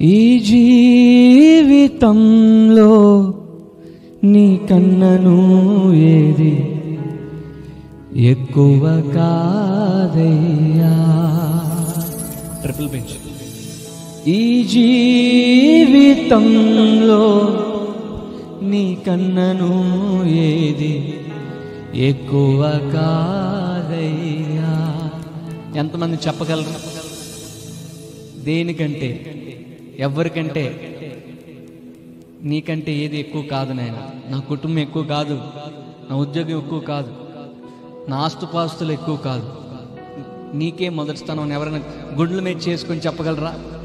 ఈ జీవితంలో నీ కన్నను ఏది ఎక్కువ కాదయ్యా ట్రిపుల్ బెంచ్ ఈ జీవితంలో నీ కన్నను ఏది ఎక్కువ కాదయ్యా ఎంతమంది చెప్పగలరు దేనికంటే ఎవరికంటే నీకంటే ఏది ఎక్కువ కాదు నాయన నా కుటుంబం ఎక్కువ కాదు నా ఉద్యోగం ఎక్కువ కాదు నా ఆస్తుపాస్తులు ఎక్కువ కాదు నీకే మొదటి స్థానం అని ఎవరైనా గుండెల మీద చేసుకొని చెప్పగలరా